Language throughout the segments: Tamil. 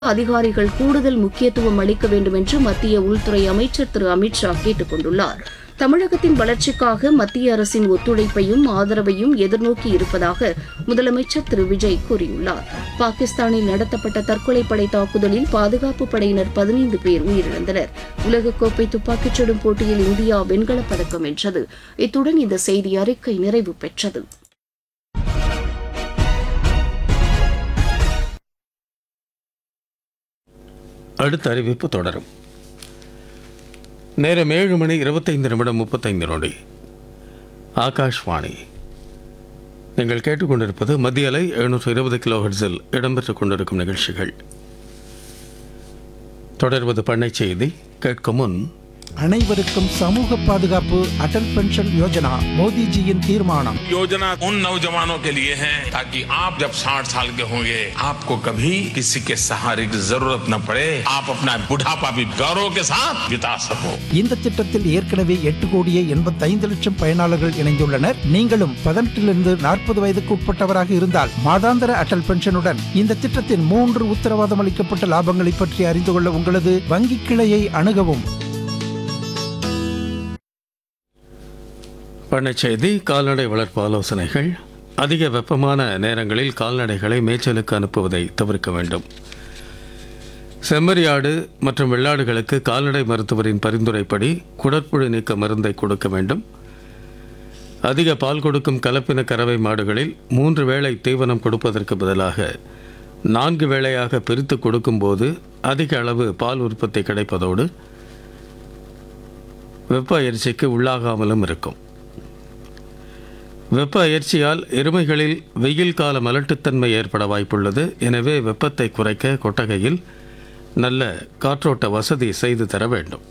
அதிகாரிகள் கூடுதல் முக்கியத்துவம் அளிக்க வேண்டும் என்று மத்திய உள்துறை அமைச்சர் திரு அமித்ஷா கேட்டுக் கொண்டுள்ளார் தமிழகத்தின் வளர்ச்சிக்காக மத்திய அரசின் ஒத்துழைப்பையும் ஆதரவையும் எதிர்நோக்கி இருப்பதாக முதலமைச்சர் திரு விஜய் கூறியுள்ளார் பாகிஸ்தானில் நடத்தப்பட்ட தற்கொலைப்படை தாக்குதலில் பாதுகாப்பு படையினர் பதினைந்து பேர் உயிரிழந்தனர் உலகக்கோப்பை துப்பாக்கிச் சுடும் போட்டியில் இந்தியா வெண்கலப் பதக்கம் வென்றது இத்துடன் இந்த செய்தி அறிக்கை நிறைவு பெற்றது அடுத்த அறிவிப்பு தொடரும் நேரம் ஏழு மணி இருபத்தைந்து நிமிடம் முப்பத்தைந்து நொடி ஆகாஷ்வாணி நீங்கள் கேட்டுக்கொண்டிருப்பது மத்திய அலை எழுநூற்று இருபது கிலோ ஹெர்ட்ஸில் இடம்பெற்றுக் கொண்டிருக்கும் நிகழ்ச்சிகள் தொடர்வது பண்ணை செய்தி கேட்கும் முன் அனைவருக்கும் சமூக பாதுகாப்பு அடல் பென்ஷன் யோஜனா மோடிஜியின் தீர்மானம் योजना उन नौजवानों के लिए है ताकि आप जब 60 साल के होंगे आपको कभी किसी के सहारे की जरूरत न पड़े आप अपना बुढ़ापा भी गौरव के साथ बिता सको இந்த திட்டத்தில் ஏற்கனவே எட்டு கோடியே எண்பத்தைந்து லட்சம் பயனாளர்கள் இணைந்துள்ளனர் நீங்களும் பதினெட்டிலிருந்து நாற்பது வயதுக்கு உட்பட்டவராக இருந்தால் மாதாந்திர அடல் பென்ஷனுடன் இந்த திட்டத்தின் மூன்று உத்தரவாதம் அளிக்கப்பட்ட லாபங்களை பற்றி அறிந்து கொள்ள உங்களது வங்கி கிளையை அணுகவும் பண்ணை செய்தி கால்நடை வளர்ப்பு ஆலோசனைகள் அதிக வெப்பமான நேரங்களில் கால்நடைகளை மேய்ச்சலுக்கு அனுப்புவதை தவிர்க்க வேண்டும் செம்மறியாடு மற்றும் வெள்ளாடுகளுக்கு கால்நடை மருத்துவரின் பரிந்துரைப்படி குடற்புழு நீக்க மருந்தை கொடுக்க வேண்டும் அதிக பால் கொடுக்கும் கலப்பின கறவை மாடுகளில் மூன்று வேளை தீவனம் கொடுப்பதற்கு பதிலாக நான்கு வேளையாக பிரித்து கொடுக்கும்போது அதிக அளவு பால் உற்பத்தி கிடைப்பதோடு வெப்ப அயற்சிக்கு உள்ளாகாமலும் இருக்கும் வெப்ப அயற்சியால் எருமைகளில் வெயில் கால மலட்டுத்தன்மை ஏற்பட வாய்ப்புள்ளது எனவே வெப்பத்தை குறைக்க கொட்டகையில் நல்ல காற்றோட்ட வசதி செய்து தர வேண்டும்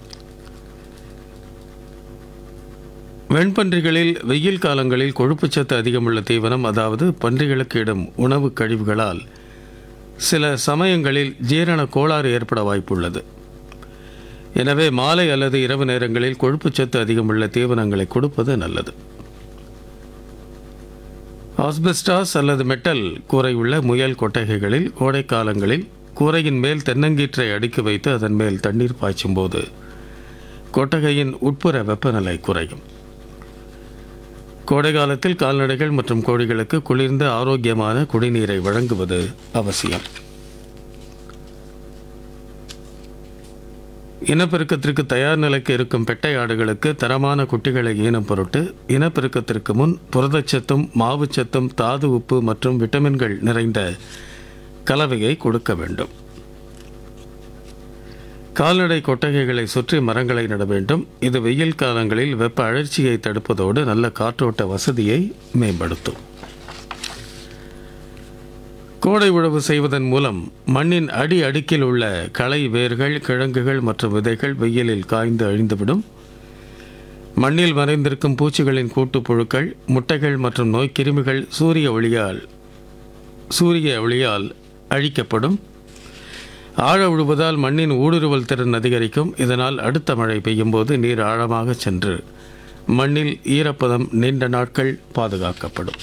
வெண்பன்றிகளில் வெயில் காலங்களில் கொழுப்புச்சத்து அதிகமுள்ள தீவனம் அதாவது பன்றிகளுக்கு இடும் உணவு கழிவுகளால் சில சமயங்களில் ஜீரண கோளாறு ஏற்பட வாய்ப்புள்ளது எனவே மாலை அல்லது இரவு நேரங்களில் கொழுப்புச்சத்து அதிகமுள்ள தீவனங்களை கொடுப்பது நல்லது ஆஸ்பெஸ்டாஸ் அல்லது மெட்டல் கூரை உள்ள முயல் கொட்டகைகளில் கோடை காலங்களில் கூரையின் மேல் தென்னங்கீற்றை அடுக்கி வைத்து அதன் மேல் தண்ணீர் பாய்ச்சும் போது கொட்டகையின் உட்புற வெப்பநிலை குறையும் கோடை காலத்தில் கால்நடைகள் மற்றும் கோழிகளுக்கு குளிர்ந்த ஆரோக்கியமான குடிநீரை வழங்குவது அவசியம் இனப்பெருக்கத்திற்கு தயார் நிலைக்கு இருக்கும் பெட்டை ஆடுகளுக்கு தரமான குட்டிகளை ஈனும் பொருட்டு இனப்பெருக்கத்திற்கு முன் புரதச்சத்தும் மாவுச்சத்தும் தாது உப்பு மற்றும் விட்டமின்கள் நிறைந்த கலவையை கொடுக்க வேண்டும் கால்நடை கொட்டகைகளை சுற்றி மரங்களை நட வேண்டும் இது வெயில் காலங்களில் வெப்ப அழற்சியை தடுப்பதோடு நல்ல காற்றோட்ட வசதியை மேம்படுத்தும் கோடை உழவு செய்வதன் மூலம் மண்ணின் அடி அடுக்கில் உள்ள களை வேர்கள் கிழங்குகள் மற்றும் விதைகள் வெயிலில் காய்ந்து அழிந்துவிடும் மண்ணில் மறைந்திருக்கும் பூச்சிகளின் கூட்டுப்புழுக்கள் முட்டைகள் மற்றும் நோய்க்கிருமிகள் சூரிய ஒளியால் சூரிய ஒளியால் அழிக்கப்படும் ஆழ உழுவதால் மண்ணின் ஊடுருவல் திறன் அதிகரிக்கும் இதனால் அடுத்த மழை பெய்யும் போது நீர் ஆழமாக சென்று மண்ணில் ஈரப்பதம் நீண்ட நாட்கள் பாதுகாக்கப்படும்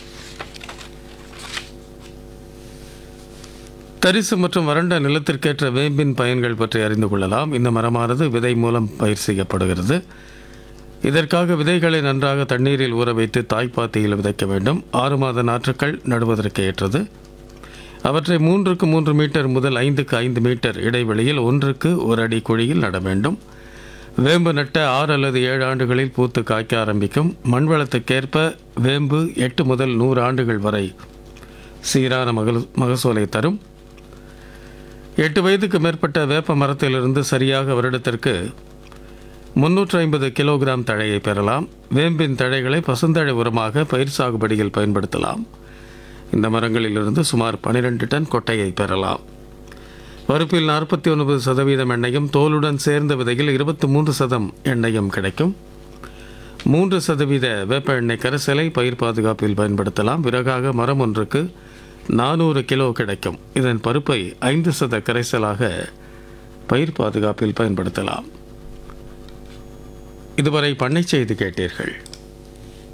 தரிசு மற்றும் வறண்ட நிலத்திற்கேற்ற வேம்பின் பயன்கள் பற்றி அறிந்து கொள்ளலாம் இந்த மரமானது விதை மூலம் பயிர் செய்யப்படுகிறது இதற்காக விதைகளை நன்றாக தண்ணீரில் ஊற வைத்து தாய்ப்பாத்தியில் விதைக்க வேண்டும் ஆறு மாத நாற்றுக்கள் நடுவதற்கு ஏற்றது அவற்றை மூன்றுக்கு மூன்று மீட்டர் முதல் ஐந்துக்கு ஐந்து மீட்டர் இடைவெளியில் ஒன்றுக்கு ஒரு அடி குழியில் நட வேண்டும் வேம்பு நட்ட ஆறு அல்லது ஏழு ஆண்டுகளில் பூத்து காய்க்க ஆரம்பிக்கும் மண் வளத்துக்கேற்ப வேம்பு எட்டு முதல் நூறு ஆண்டுகள் வரை சீரான மகல் மகசூலை தரும் எட்டு வயதுக்கு மேற்பட்ட வேப்ப மரத்திலிருந்து சரியாக வருடத்திற்கு முன்னூற்றி ஐம்பது கிலோகிராம் தழையை பெறலாம் வேம்பின் தழைகளை பசுந்தழை உரமாக பயிர் சாகுபடியில் பயன்படுத்தலாம் இந்த மரங்களிலிருந்து சுமார் 12 டன் கொட்டையை பெறலாம் பருப்பில் நாற்பத்தி ஒன்பது சதவீதம் எண்ணெயும் தோலுடன் சேர்ந்த விதையில் இருபத்தி மூன்று சதம் எண்ணெயும் கிடைக்கும் மூன்று சதவீத வேப்ப எண்ணெய் கரைசலை பயிர் பாதுகாப்பில் பயன்படுத்தலாம் விறகாக மரம் ஒன்றுக்கு நானூறு கிலோ கிடைக்கும் இதன் பருப்பை ஐந்து சத கரைசலாக பயிர் பாதுகாப்பில் பயன்படுத்தலாம் இதுவரை பண்ணை செய்து கேட்டீர்கள்